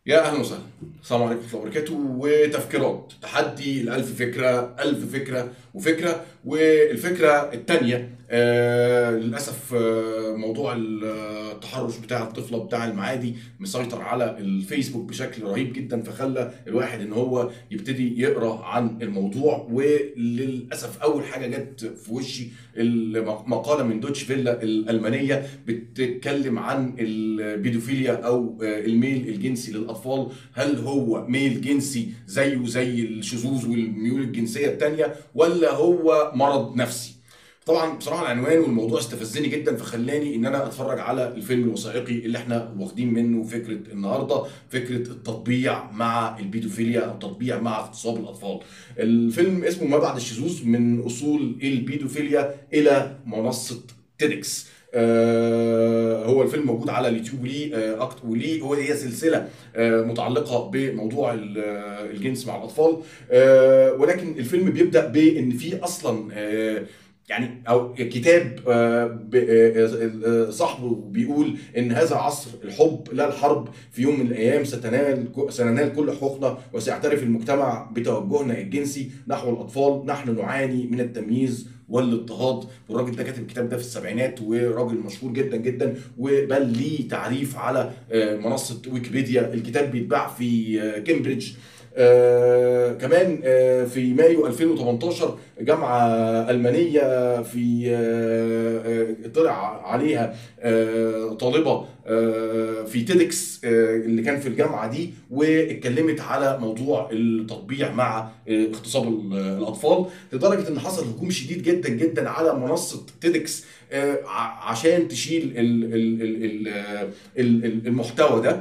يا اهلا وسهلا السلام عليكم ورحمه الله وبركاته وتفكيرات تحدي الالف فكره الف فكره وفكره والفكره الثانيه آه للاسف آه موضوع التحرش بتاع الطفله بتاع المعادي مسيطر على الفيسبوك بشكل رهيب جدا فخلى الواحد ان هو يبتدي يقرا عن الموضوع وللاسف اول حاجه جت في وشي المقاله من دوتش فيلا الالمانيه بتتكلم عن البيدوفيليا او آه، الميل الجنسي للاطفال هل هو ميل جنسي زيه زي الشذوذ والميول الجنسيه الثانيه ولا هو مرض نفسي طبعا بصراحه العنوان والموضوع استفزني جدا فخلاني ان انا اتفرج على الفيلم الوثائقي اللي احنا واخدين منه فكره النهارده فكره التطبيع مع البيدوفيليا او التطبيع مع اغتصاب الاطفال. الفيلم اسمه ما بعد الشذوذ من اصول البيدوفيليا الى منصه تيدكس. آه هو الفيلم موجود على اليوتيوب وليه آه اكتر وليه هو هي سلسله آه متعلقه بموضوع ال- آه، الجنس مع الاطفال آه ولكن الفيلم بيبدا بان في اصلا آه يعني او كتاب آه، ب- آه، آه، صاحبه بيقول ان هذا عصر الحب لا الحرب في يوم من الايام ستنال سننال كل حقوقنا وسيعترف المجتمع بتوجهنا الجنسي نحو الاطفال نحن نعاني من التمييز والاضطهاد والراجل ده كاتب الكتاب ده في السبعينات وراجل مشهور جدا جدا وبل ليه تعريف على آه، منصه ويكيبيديا الكتاب بيتباع في آه، كامبريدج آه كمان آه في مايو 2018 جامعة ألمانية في آه آه طلع عليها آه طالبة آه في تيدكس آه اللي كان في الجامعة دي واتكلمت على موضوع التطبيع مع آه اغتصاب ال- الأطفال لدرجة إن حصل هجوم شديد جدا جدا على منصة تيدكس آه، ع- عشان تشيل ال- ال- ال- ال- آه، ال- ال- المحتوى ده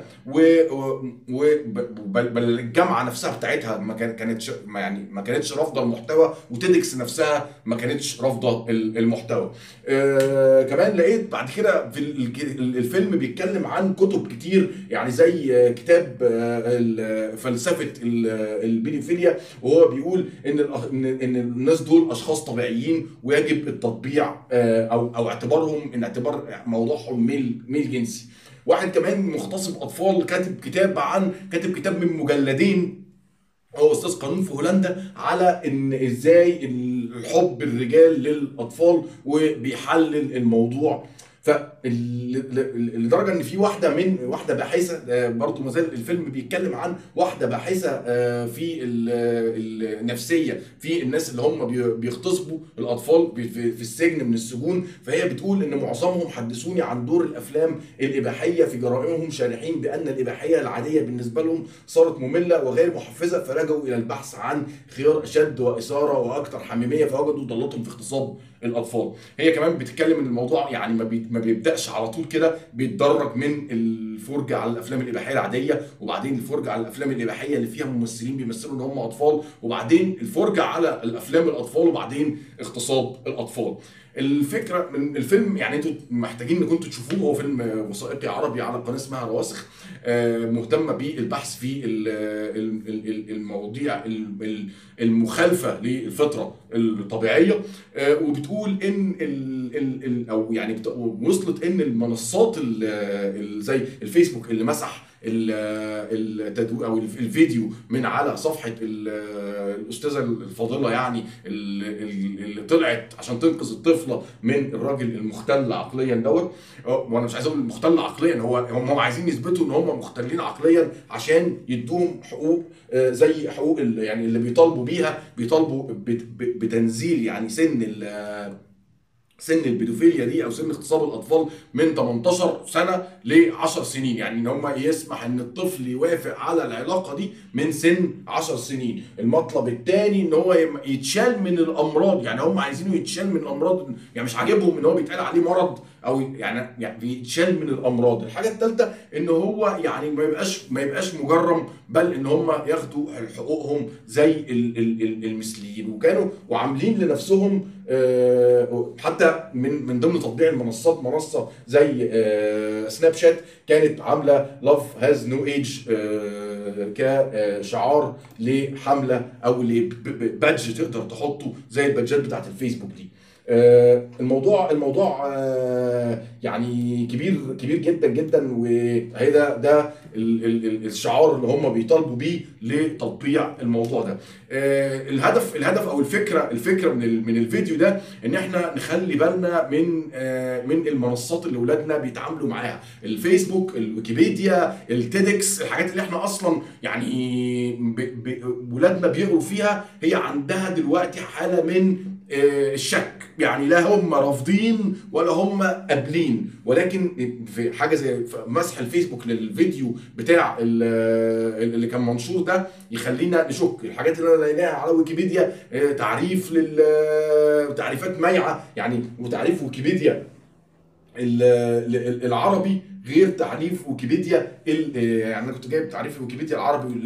وبل الجامعه نفسها بتاعتها ما كان- كانتش ما يعني ما كانتش رافضه المحتوى وتيدكس نفسها ما كانتش رافضه ال- المحتوى. آه كمان لقيت بعد كده في ال- ال- الفيلم بيتكلم عن كتب كتير يعني زي آه، كتاب آه، ال- فلسفه ال- البيدوفيليا وهو بيقول ان الأخ- ان ان الناس دول اشخاص طبيعيين ويجب التطبيع آه، او او اعتبارهم ان اعتبار موضوعهم ميل ميل جنسي. واحد كمان مغتصب اطفال كاتب كتاب عن كاتب كتاب من مجلدين هو استاذ قانون في هولندا على ان ازاي الحب الرجال للاطفال وبيحلل الموضوع فلدرجه ان في واحده من واحده باحثه آه، برضو ما زال الفيلم بيتكلم عن واحده باحثه آه، في ال- ال- النفسيه في الناس اللي هم بي- بيغتصبوا الاطفال بي- في في السجن من السجون فهي بتقول ان معظمهم حدثوني عن دور الافلام الاباحيه في جرائمهم شارحين بان الاباحيه العاديه بالنسبه لهم صارت ممله وغير محفزه فلجوا الى البحث عن خيار اشد واثاره واكثر حميميه فوجدوا ضالتهم في اغتصاب الاطفال هي كمان بتتكلم ان الموضوع يعني ما, بي... ما بيبداش على طول كده بيتدرج من الفرجه على الافلام الاباحيه العاديه وبعدين الفرجه على الافلام الاباحيه اللي فيها ممثلين بيمثلوا ان هم اطفال وبعدين الفرجه على الافلام الاطفال وبعدين اغتصاب الاطفال الفكره من الفيلم يعني انتوا محتاجين انكم انتوا تشوفوه هو فيلم وثائقي عربي على قناه اسمها رواسخ آه، مهتمه بالبحث في ال- ال- ال- ال- المواضيع ال- ال- المخالفه للفطره الطبيعيه آه، وبتقول ان ال ال ال او يعني بت- وصلت ان المنصات ال- ال- زي الفيسبوك اللي مسح ال- التدو او الف- الفيديو من على صفحه ال- الاستاذه الفاضله يعني ال- ال- اللي طلعت عشان تنقذ الطفله من الراجل المختل عقليا دوت آه، وانا مش عايز اقول المختل عقليا هو هم هم عايزين يثبتوا ان هم مختلين عقليا عشان يدوهم حقوق آه، زي حقوق ال- يعني اللي بيطالبوا بيها بيطالبوا بت- ب- بتنزيل يعني سن ال- سن البيدوفيليا دي او سن اغتصاب الاطفال من 18 سنه ل 10 سنين يعني ان هم يسمح ان الطفل يوافق على العلاقه دي من سن 10 سنين المطلب الثاني ان هو يم- يتشال من الامراض يعني هم عايزينه يتشال من الامراض يعني مش عاجبهم ان هو بيتقال عليه مرض او يعني يعني يتشال من الامراض الحاجه الثالثه ان هو يعني ما يبقاش ما يبقاش مجرم بل ان هم ياخدوا حقوقهم زي ال- ال- ال- المثليين وكانوا وعاملين لنفسهم آه، حتى من من ضمن تطبيع المنصات منصه زي آه، سناب شات كانت عامله لاف هاز نو ايج كشعار لحمله او لبادج تقدر تحطه زي البادجات بتاعت الفيسبوك دي آه، الموضوع الموضوع آه، يعني كبير كبير جدا جدا وهي ده ده ال- ال- ال- الشعار اللي هم بيطالبوا بيه لتطبيع الموضوع ده آه، الهدف الهدف او الفكره الفكره من ال- من الفيديو ده ان احنا نخلي بالنا من آه، من المنصات اللي اولادنا بيتعاملوا معاها الفيسبوك الويكيبيديا التيدكس الحاجات اللي احنا اصلا يعني ب- ب- ولادنا بيقروا فيها هي عندها دلوقتي حاله من آه، الشك يعني لا هم رافضين ولا هم قابلين ولكن في حاجه زي مسح الفيسبوك للفيديو بتاع ال- اللي كان منشور ده يخلينا نشك الحاجات اللي انا لقيناها على ويكيبيديا آه، تعريف لل تعريفات مايعه يعني وتعريف ويكيبيديا ال- ال- العربي غير تعريف ويكيبيديا ال- يعني انا كنت جايب تعريف ويكيبيديا العربي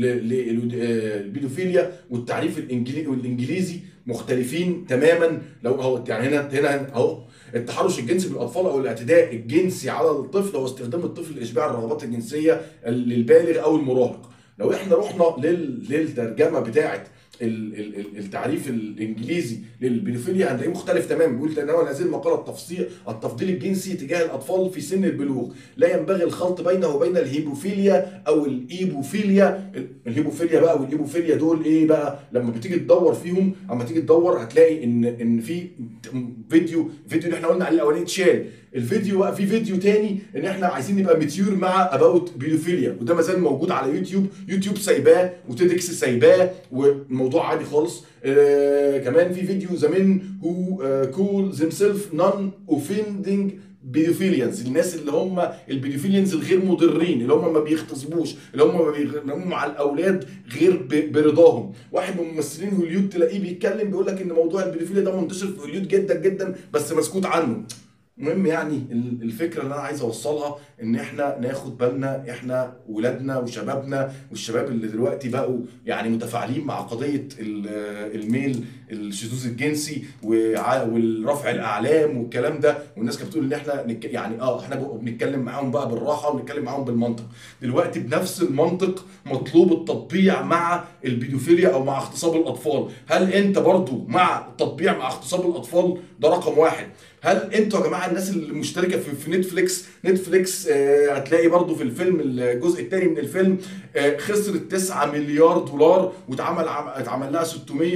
للبيدوفيليا والتعريف الانجليزي والانجليزي مختلفين تماما لو اهو يعني هنا هنا اهو التحرش الجنسي بالاطفال او الاعتداء الجنسي على الطفل هو استخدام الطفل لاشباع الرغبات الجنسيه للبالغ او المراهق لو احنا رحنا لل... للترجمه بتاعه ال- ال- ال- التعريف الانجليزي للبيدوفيليا هنلاقيه مختلف تماما بيقول تناول هذه المقاله التفصيل التفضيل الجنسي تجاه الاطفال في سن البلوغ لا ينبغي الخلط بينه وبين الهيبوفيليا او الايبوفيليا ال- الهيبوفيليا بقى والايبوفيليا دول ايه بقى لما بتيجي تدور فيهم اما تيجي تدور هتلاقي ان ان في فيديو فيديو اللي احنا قلنا عليه الاولاني اتشال الفيديو بقى في فيديو تاني ان احنا عايزين نبقى متيور مع اباوت بيدوفيليا وده ما زال موجود على يوتيوب يوتيوب سايباه وتيدكس سايباه والموضوع عادي خالص آه كمان في فيديو زمان هو كول ذيم سيلف نون اوفندنج بيدوفيليانز الناس اللي هم البيدوفيليانز الغير مضرين اللي هم ما بيغتصبوش اللي هم ما بيغنموا مع الاولاد غير ب- برضاهم واحد من ممثلين هوليود تلاقيه بيتكلم بيقول لك ان موضوع البيدوفيليا ده منتشر في هوليود جدا جدا بس مسكوت عنه المهم يعني ال- الفكره اللي انا عايز اوصلها ان احنا ناخد بالنا احنا ولادنا وشبابنا والشباب اللي دلوقتي بقوا يعني متفاعلين مع قضيه ال- الميل الشذوذ الجنسي وع- والرفع الاعلام والكلام ده والناس كانت بتقول ان احنا نك... يعني اه احنا بقى بنتكلم معاهم بقى بالراحه ونتكلم معاهم بالمنطق دلوقتي بنفس المنطق مطلوب التطبيع مع البيدوفيليا او مع اغتصاب الاطفال هل انت برضو مع التطبيع مع اغتصاب الاطفال ده رقم واحد هل انتوا يا جماعه الناس اللي مشتركه في, في نتفليكس نتفليكس آه هتلاقي برضو في الفيلم الجزء الثاني من الفيلم آه خسرت 9 مليار دولار واتعمل عم- اتعمل لها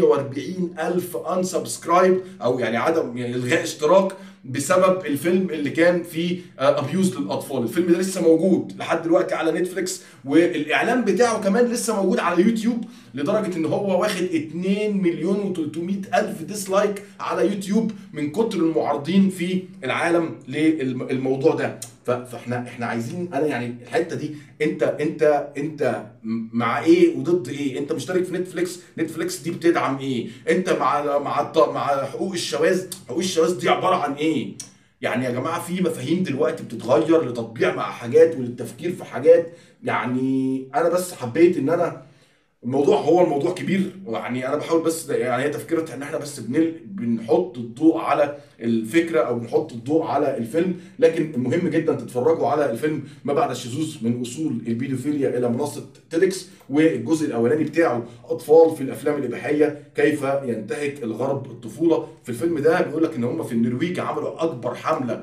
640 الف انسبسكرايب او يعني عدم يعني الغاء اشتراك بسبب الفيلم اللي كان فيه ابيوز للاطفال الفيلم ده لسه موجود لحد دلوقتي على نتفليكس والاعلان بتاعه كمان لسه موجود على يوتيوب لدرجه ان هو واخد 2 مليون و300 الف ديسلايك على يوتيوب من كتر المعارضين في العالم للموضوع ده ف- فاحنا احنا عايزين انا يعني الحته دي انت انت انت مع ايه وضد ايه انت مشترك في نتفليكس نتفليكس دي بتدعم ايه انت مع مع الط- مع حقوق الشواذ حقوق الشواذ دي عباره عن ايه يعني يا جماعه في مفاهيم دلوقتي بتتغير لتطبيع مع حاجات وللتفكير في حاجات يعني انا بس حبيت ان انا الموضوع هو الموضوع كبير يعني انا بحاول بس يعني هي تفكيرتها ان احنا بس بنل بنحط الضوء على الفكره او بنحط الضوء على الفيلم لكن المهم جدا تتفرجوا على الفيلم ما بعد الشذوذ من اصول البيدوفيليا الى منصه تيدكس والجزء الاولاني بتاعه اطفال في الافلام الاباحيه كيف ينتهك الغرب الطفوله في الفيلم ده بيقول لك ان هم في النرويج عملوا اكبر حمله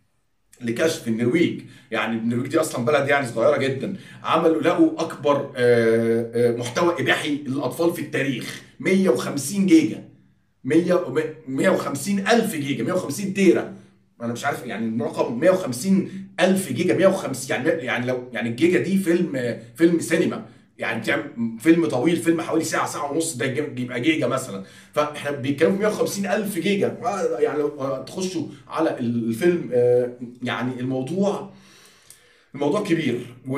لكشف النرويج يعني النرويج دي اصلا بلد يعني صغيره جدا عملوا لقوا اكبر آه، آه، محتوى اباحي للاطفال في التاريخ 150 جيجا 100 150 الف جيجا 150 تيرا انا مش عارف يعني الرقم 150 الف جيجا 150 يعني يعني لو يعني الجيجا دي فيلم آه، فيلم سينما يعني بتعمل فيلم طويل فيلم حوالي ساعه ساعه ونص ده يجي- يبقى جيجا مثلا فاحنا بنتكلم في 150 الف جيجا آه، يعني لو آه، تخشوا على الفيلم آه، يعني الموضوع الموضوع كبير و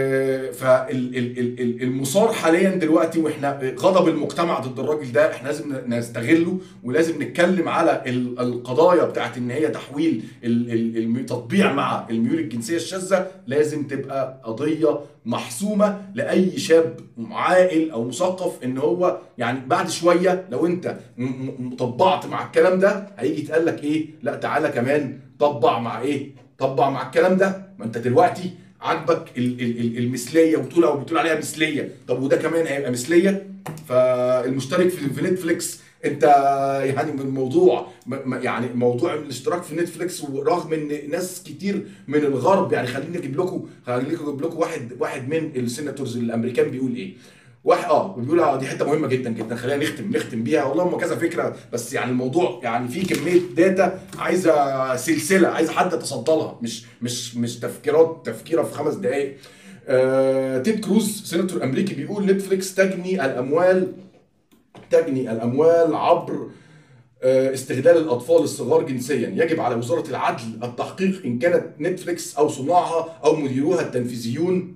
فالمسار حاليا دلوقتي واحنا غضب المجتمع ضد الراجل ده احنا لازم نستغله ولازم نتكلم على ال- القضايا بتاعت ان هي تحويل ال- ال- التطبيع مع الميول الجنسيه الشاذه لازم تبقى قضيه محسومه لاي شاب عاقل او مثقف ان هو يعني بعد شويه لو انت م- م- طبعت مع الكلام ده هيجي يتقال لك ايه لا تعالى كمان طبع مع ايه طبع مع الكلام ده ما انت دلوقتي عاجبك ال- ال- ال- المثليه وبتقول او بتقول عليها مثليه طب وده كمان هيبقى مثليه فالمشترك في في نتفليكس انت يعني من الموضوع م- م- يعني موضوع الاشتراك في نتفليكس ورغم ان ناس كتير من الغرب يعني خليني اجيب لكم خليني اجيب لكم واحد واحد من السيناتورز الامريكان بيقول ايه واحد اه بيقول اه دي حته مهمه جدا جدا خلينا نختم نختم بيها والله هم كذا فكره بس يعني الموضوع يعني في كميه داتا عايزه سلسله عايزه حد يتصدى لها مش مش مش تفكيرات تفكيره في خمس دقائق آه تيد كروز سيناتور امريكي بيقول نتفليكس تجني الاموال تجني الاموال عبر آه، استغلال الاطفال الصغار جنسيا يجب على وزاره العدل التحقيق ان كانت نتفليكس او صناعها او مديروها التنفيذيون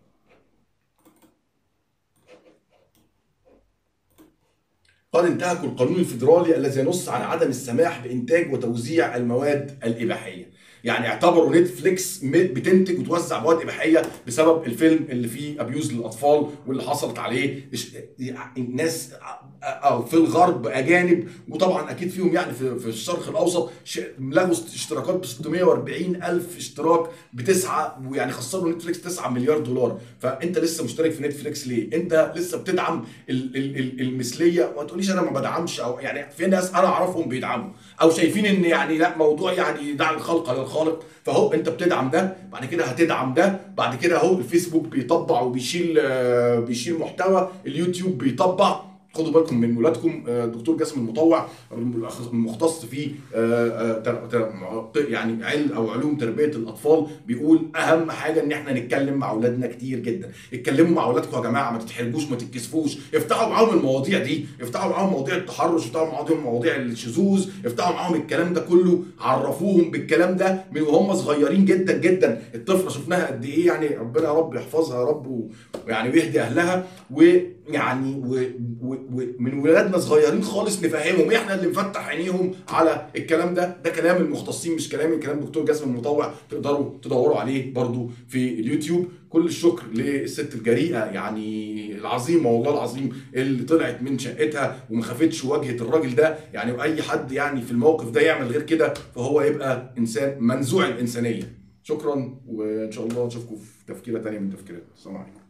قد انتهكوا القانون الفيدرالي الذي ينص على عدم السماح بانتاج وتوزيع المواد الاباحيه يعني اعتبروا نتفليكس م- بتنتج وتوزع مواد اباحيه بسبب الفيلم اللي فيه ابيوز للاطفال واللي حصلت عليه إش- الناس أو في الغرب اجانب وطبعا اكيد فيهم يعني في, في الشرق الاوسط ش- لغوا است- اشتراكات ب 640 الف اشتراك بتسعه ويعني خسروا نتفليكس 9 مليار دولار فانت لسه مشترك في نتفليكس ليه؟ انت لسه بتدعم ال- ال- ال- المثليه وما تقوليش انا ما بدعمش او يعني في ناس انا اعرفهم بيدعموا او شايفين ان يعني لا موضوع يعني دع الخلق للخالق فهو انت بتدعم ده بعد كده هتدعم ده بعد كده اهو الفيسبوك بيطبع وبيشيل آه، بيشيل محتوى اليوتيوب بيطبع خدوا بالكم من ولادكم آه، الدكتور جاسم المطوع المختص في آه، آه، تر- تر- يعني علم او علوم تربيه الاطفال بيقول اهم حاجه ان احنا نتكلم مع اولادنا كتير جدا اتكلموا مع اولادكم يا جماعه ما تتحرجوش ما تتكسفوش افتحوا معاهم المواضيع دي افتحوا معاهم مواضيع التحرش افتحوا معاهم مواضيع الشذوذ افتحوا معاهم الكلام ده كله عرفوهم بالكلام ده من وهم صغيرين جدا جدا الطفله شفناها قد ايه يعني ربنا يا رب يحفظها يا رب و- ويعني ويهدي اهلها ويعني و- و- ومن ولادنا صغيرين خالص نفهمهم احنا اللي نفتح عينيهم على الكلام ده ده كلام المختصين مش كلامي كلام دكتور جاسم المطوع تقدروا تدوروا عليه برضو في اليوتيوب كل الشكر للست الجريئه يعني العظيمه والله العظيم اللي طلعت من شقتها وما خافتش واجهت الراجل ده يعني واي حد يعني في الموقف ده يعمل غير كده فهو يبقى انسان منزوع الانسانيه شكرا وان شاء الله نشوفكم في تفكيره تانية من تفكيرات السلام عليكم